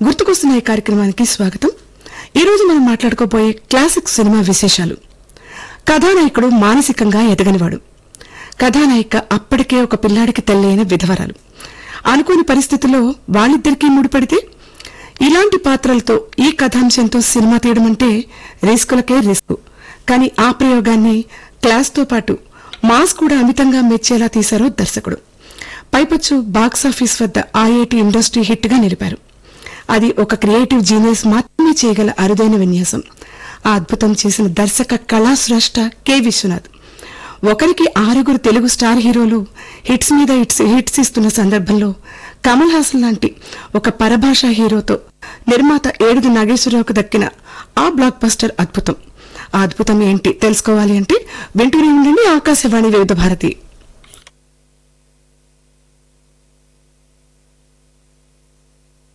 గుర్తుకొస్తున్న ఈ కార్యక్రమానికి స్వాగతం ఈ రోజు మనం మాట్లాడుకోబోయే క్లాసిక్ సినిమా విశేషాలు కథానాయకుడు మానసికంగా ఎదగనివాడు కథానాయిక అప్పటికే ఒక పిల్లాడికి తల్లైన విధవరాలు అనుకోని పరిస్థితుల్లో వాళ్ళిద్దరికీ ముడిపడితే ఇలాంటి పాత్రలతో ఈ కథాంశంతో సినిమా తీయడం అంటే రిస్కులకే రిస్క్ కానీ ఆ ప్రయోగాన్ని క్లాస్తో పాటు మాస్ కూడా అమితంగా మెచ్చేలా తీశారు దర్శకుడు పైపచ్చు బాక్సాఫీస్ వద్ద ఐఐటి ఇండస్ట్రీ హిట్ గా నిలిపారు అది ఒక క్రియేటివ్ జీనియస్ మాత్రమే చేయగల అరుదైన విన్యాసం ఆ అద్భుతం చేసిన దర్శక కళాశ్రేష్ట కె విశ్వనాథ్ ఒకరికి ఆరుగురు తెలుగు స్టార్ హీరోలు హిట్స్ మీద హిట్స్ హిట్స్ ఇస్తున్న సందర్భంలో కమల్ హాసన్ లాంటి ఒక పరభాషా హీరోతో నిర్మాత ఏడుగు నాగేశ్వరరావుకు దక్కిన ఆ బ్లాక్ బస్టర్ అద్భుతం ఆ అద్భుతం ఏంటి తెలుసుకోవాలి అంటే వింటూనే ఉండండి ఆకాశవాణి వివిధ భారతి